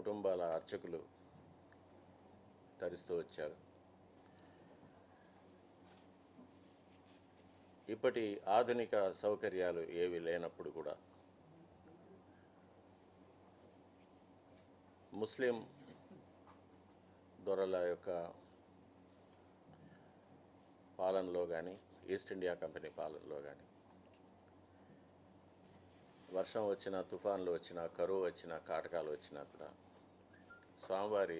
కుటుంబాల అర్చకులు తరిస్తూ వచ్చారు ఇప్పటి ఆధునిక సౌకర్యాలు ఏవి లేనప్పుడు కూడా ముస్లిం దొరల యొక్క పాలనలో కానీ ఈస్ట్ ఇండియా కంపెనీ పాలనలో కానీ వర్షం వచ్చినా తుఫాన్లు వచ్చినా కరువు వచ్చినా కాటకాలు వచ్చినా కూడా స్వామివారి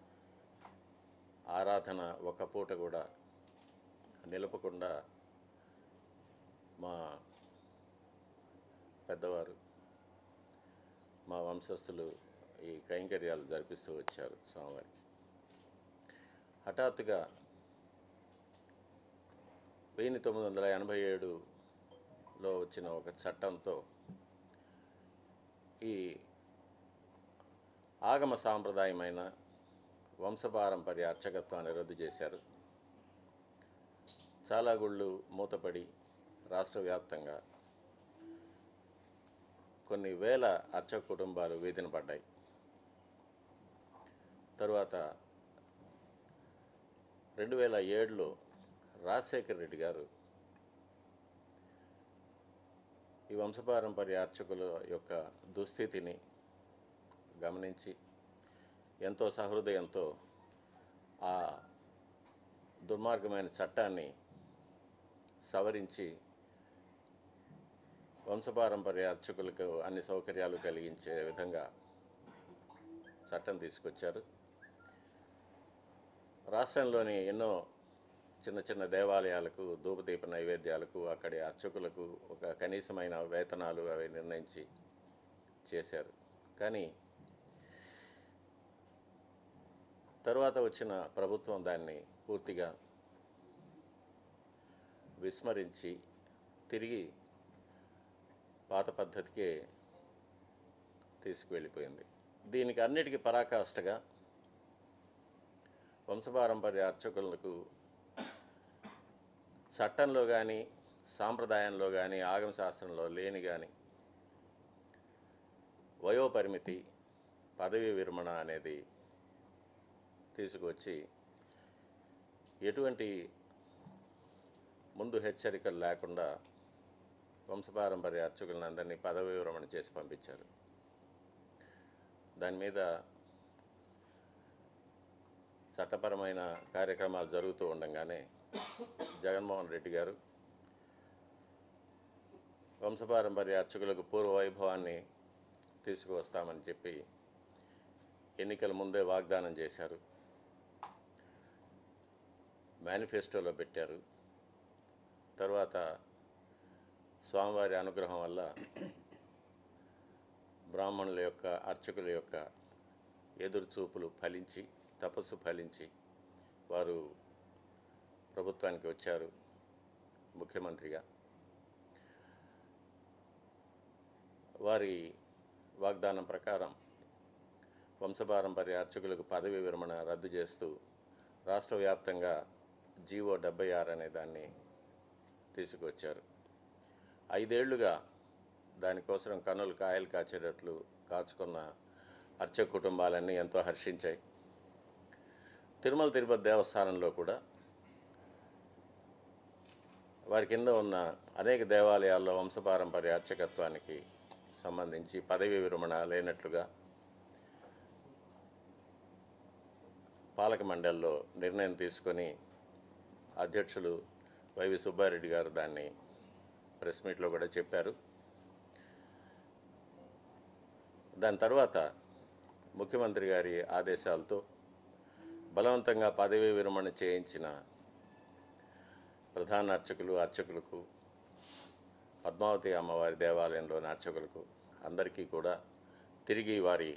ఆరాధన ఒక పూట కూడా నిలపకుండా మా పెద్దవారు మా వంశస్థులు ఈ కైంకర్యాలు జరిపిస్తూ వచ్చారు స్వామివారికి హఠాత్తుగా వెయ్యి తొమ్మిది వందల ఎనభై ఏడులో వచ్చిన ఒక చట్టంతో ఈ ఆగమ సాంప్రదాయమైన వంశపారంపర్య అర్చకత్వాన్ని రద్దు చేశారు చాలా గుళ్ళు మూతపడి రాష్ట్ర వ్యాప్తంగా కొన్ని వేల అర్చక కుటుంబాలు వీధిన పడ్డాయి తరువాత రెండు వేల ఏడులో రాజశేఖర్ రెడ్డి గారు ఈ వంశపారంపర్య అర్చకుల యొక్క దుస్థితిని గమనించి ఎంతో సహృదయంతో ఆ దుర్మార్గమైన చట్టాన్ని సవరించి వంశపారంపర్య అర్చకులకు అన్ని సౌకర్యాలు కలిగించే విధంగా చట్టం తీసుకొచ్చారు రాష్ట్రంలోని ఎన్నో చిన్న చిన్న దేవాలయాలకు ధూపదీప నైవేద్యాలకు అక్కడి అర్చకులకు ఒక కనీసమైన వేతనాలు అవి నిర్ణయించి చేశారు కానీ తరువాత వచ్చిన ప్రభుత్వం దాన్ని పూర్తిగా విస్మరించి తిరిగి పాత పద్ధతికే తీసుకువెళ్ళిపోయింది దీనికి అన్నిటికీ పరాకాష్ఠగా వంశపారంపర్య అర్చకులకు చట్టంలో కానీ సాంప్రదాయంలో కానీ ఆగమ శాస్త్రంలో లేని కానీ వయోపరిమితి పదవీ విరమణ అనేది తీసుకొచ్చి ఎటువంటి ముందు హెచ్చరికలు లేకుండా వంశపారంపర్య అర్చకులను అందరినీ పదవీ విరమణ చేసి పంపించారు దాని మీద చట్టపరమైన కార్యక్రమాలు జరుగుతూ ఉండగానే జగన్మోహన్ రెడ్డి గారు వంశపారంపర్య అర్చకులకు పూర్వ వైభవాన్ని తీసుకువస్తామని చెప్పి ఎన్నికల ముందే వాగ్దానం చేశారు మేనిఫెస్టోలో పెట్టారు తర్వాత స్వామివారి అనుగ్రహం వల్ల బ్రాహ్మణుల యొక్క అర్చకుల యొక్క ఎదురుచూపులు ఫలించి తపస్సు ఫలించి వారు ప్రభుత్వానికి వచ్చారు ముఖ్యమంత్రిగా వారి వాగ్దానం ప్రకారం వంశపారంపర్య అర్చకులకు పదవి విరమణ రద్దు చేస్తూ రాష్ట్ర వ్యాప్తంగా జీవో డెబ్బై ఆరు అనే దాన్ని తీసుకొచ్చారు ఐదేళ్లుగా దానికోసం కన్నులు కాయలు కాచేటట్లు కాచుకున్న అర్చక కుటుంబాలన్నీ ఎంతో హర్షించాయి తిరుమల తిరుపతి దేవస్థానంలో కూడా వారి కింద ఉన్న అనేక దేవాలయాల్లో వంశపారంపర్య అర్చకత్వానికి సంబంధించి పదవి విరమణ లేనట్లుగా పాలక మండలిలో నిర్ణయం తీసుకొని అధ్యక్షులు వైవి సుబ్బారెడ్డి గారు దాన్ని ప్రెస్ మీట్లో కూడా చెప్పారు దాని తర్వాత ముఖ్యమంత్రి గారి ఆదేశాలతో బలవంతంగా పదవీ విరమణ చేయించిన ప్రధాన అర్చకులు అర్చకులకు పద్మావతి అమ్మవారి దేవాలయంలోని అర్చకులకు అందరికీ కూడా తిరిగి వారి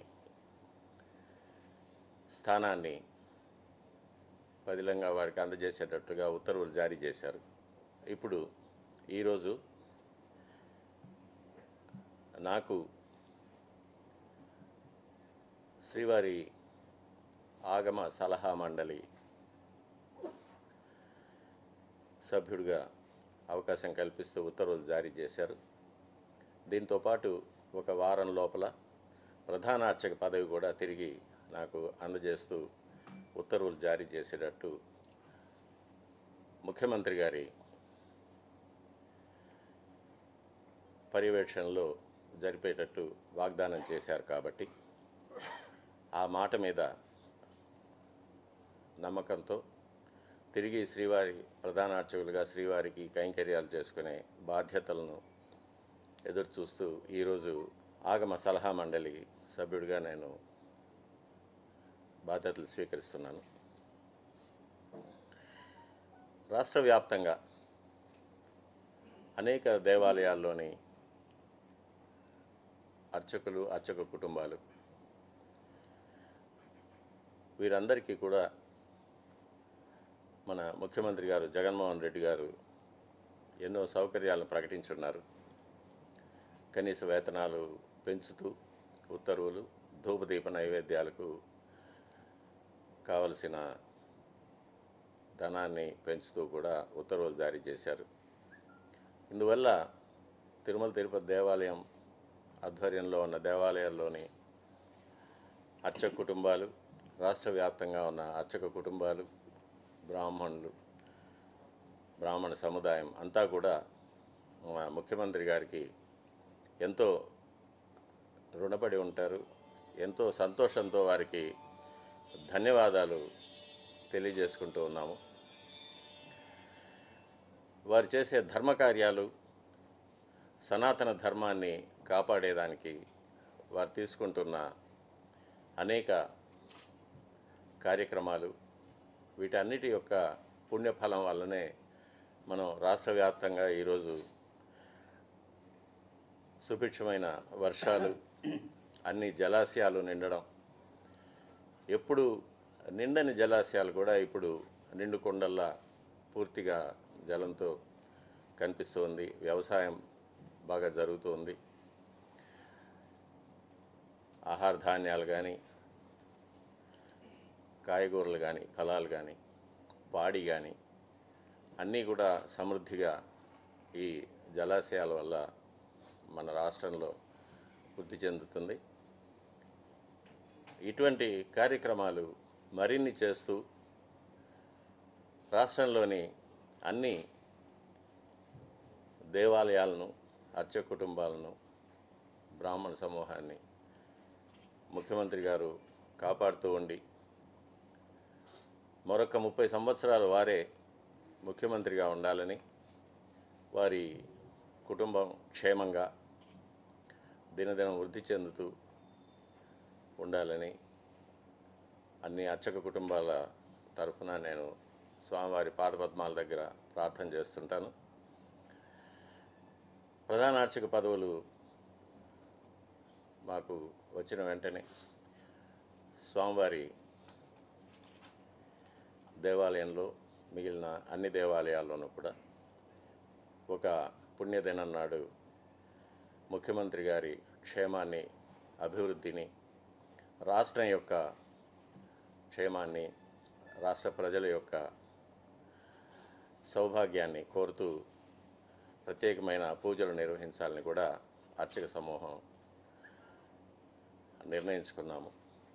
స్థానాన్ని పదిలంగా వారికి అందజేసేటట్టుగా ఉత్తర్వులు జారీ చేశారు ఇప్పుడు ఈరోజు నాకు శ్రీవారి ఆగమ సలహా మండలి సభ్యుడిగా అవకాశం కల్పిస్తూ ఉత్తర్వులు జారీ చేశారు దీంతో పాటు ఒక వారం లోపల ప్రధాన అర్చక పదవి కూడా తిరిగి నాకు అందజేస్తూ ఉత్తర్వులు జారీ చేసేటట్టు ముఖ్యమంత్రి గారి పర్యవేక్షణలో జరిపేటట్టు వాగ్దానం చేశారు కాబట్టి ఆ మాట మీద నమ్మకంతో తిరిగి శ్రీవారి ప్రధాన అర్చకులుగా శ్రీవారికి కైంకర్యాలు చేసుకునే బాధ్యతలను ఎదురు చూస్తూ ఈరోజు ఆగమ సలహా మండలి సభ్యుడిగా నేను బాధ్యతలు స్వీకరిస్తున్నాను రాష్ట్ర వ్యాప్తంగా అనేక దేవాలయాల్లోని అర్చకులు అర్చక కుటుంబాలు వీరందరికీ కూడా మన ముఖ్యమంత్రి గారు జగన్మోహన్ రెడ్డి గారు ఎన్నో సౌకర్యాలను ప్రకటించున్నారు కనీస వేతనాలు పెంచుతూ ఉత్తర్వులు ధూపదీప నైవేద్యాలకు కావలసిన ధనాన్ని పెంచుతూ కూడా ఉత్తర్వులు జారీ చేశారు ఇందువల్ల తిరుమల తిరుపతి దేవాలయం ఆధ్వర్యంలో ఉన్న దేవాలయాల్లోని అర్చక కుటుంబాలు రాష్ట్ర వ్యాప్తంగా ఉన్న అర్చక కుటుంబాలు బ్రాహ్మణులు బ్రాహ్మణ సముదాయం అంతా కూడా మా ముఖ్యమంత్రి గారికి ఎంతో రుణపడి ఉంటారు ఎంతో సంతోషంతో వారికి ధన్యవాదాలు తెలియజేసుకుంటూ ఉన్నాము వారు చేసే ధర్మకార్యాలు సనాతన ధర్మాన్ని కాపాడేదానికి వారు తీసుకుంటున్న అనేక కార్యక్రమాలు వీటన్నిటి యొక్క పుణ్యఫలం వల్లనే మనం రాష్ట్ర వ్యాప్తంగా ఈరోజు సుభిక్షమైన వర్షాలు అన్ని జలాశయాలు నిండడం ఎప్పుడు నిండని జలాశయాలు కూడా ఇప్పుడు నిండు కొండల్లా పూర్తిగా జలంతో కనిపిస్తుంది వ్యవసాయం బాగా జరుగుతుంది ఆహార ధాన్యాలు కానీ కాయగూరలు కానీ ఫలాలు కానీ పాడి కానీ అన్నీ కూడా సమృద్ధిగా ఈ జలాశయాల వల్ల మన రాష్ట్రంలో వృద్ధి చెందుతుంది ఇటువంటి కార్యక్రమాలు మరిన్ని చేస్తూ రాష్ట్రంలోని అన్ని దేవాలయాలను అర్చక కుటుంబాలను బ్రాహ్మణ సమూహాన్ని ముఖ్యమంత్రి గారు కాపాడుతూ ఉండి మరొక ముప్పై సంవత్సరాలు వారే ముఖ్యమంత్రిగా ఉండాలని వారి కుటుంబం క్షేమంగా దినదినం వృద్ధి చెందుతూ ఉండాలని అన్ని అర్చక కుటుంబాల తరఫున నేను స్వామివారి పాదపద్మాల దగ్గర ప్రార్థన చేస్తుంటాను ప్రధాన అర్చక పదవులు మాకు వచ్చిన వెంటనే స్వామివారి దేవాలయంలో మిగిలిన అన్ని దేవాలయాల్లోనూ కూడా ఒక పుణ్యదినం నాడు ముఖ్యమంత్రి గారి క్షేమాన్ని అభివృద్ధిని రాష్ట్రం యొక్క క్షేమాన్ని రాష్ట్ర ప్రజల యొక్క సౌభాగ్యాన్ని కోరుతూ ప్రత్యేకమైన పూజలు నిర్వహించాలని కూడా అర్చక సమూహం నిర్ణయించుకున్నాము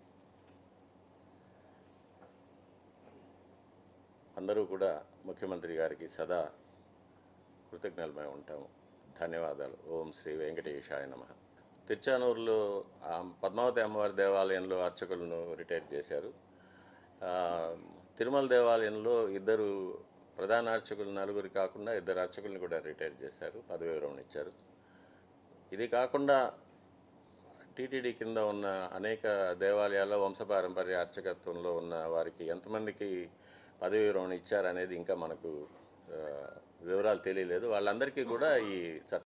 అందరూ కూడా ముఖ్యమంత్రి గారికి సదా కృతజ్ఞులమై ఉంటాము ధన్యవాదాలు ఓం శ్రీ వెంకటేశాయ నమ తిరుచానూరులో ఆ పద్మావతి అమ్మవారి దేవాలయంలో అర్చకులను రిటైర్ చేశారు ఆ, తిరుమల దేవాలయంలో ఇద్దరు ప్రధాన అర్చకులు నలుగురు కాకుండా ఇద్దరు అర్చకుల్ని కూడా రిటైర్ చేశారు పదవి విరమణ ఇచ్చారు ఇది కాకుండా టీటీడీ కింద ఉన్న అనేక దేవాలయాల వంశపారంపర్య అర్చకత్వంలో ఉన్న వారికి ఎంతమందికి పదవి విరమణ ఇచ్చారనేది ఇంకా మనకు ఆ, వివరాలు తెలియలేదు వాళ్ళందరికీ కూడా ఈ చట్ట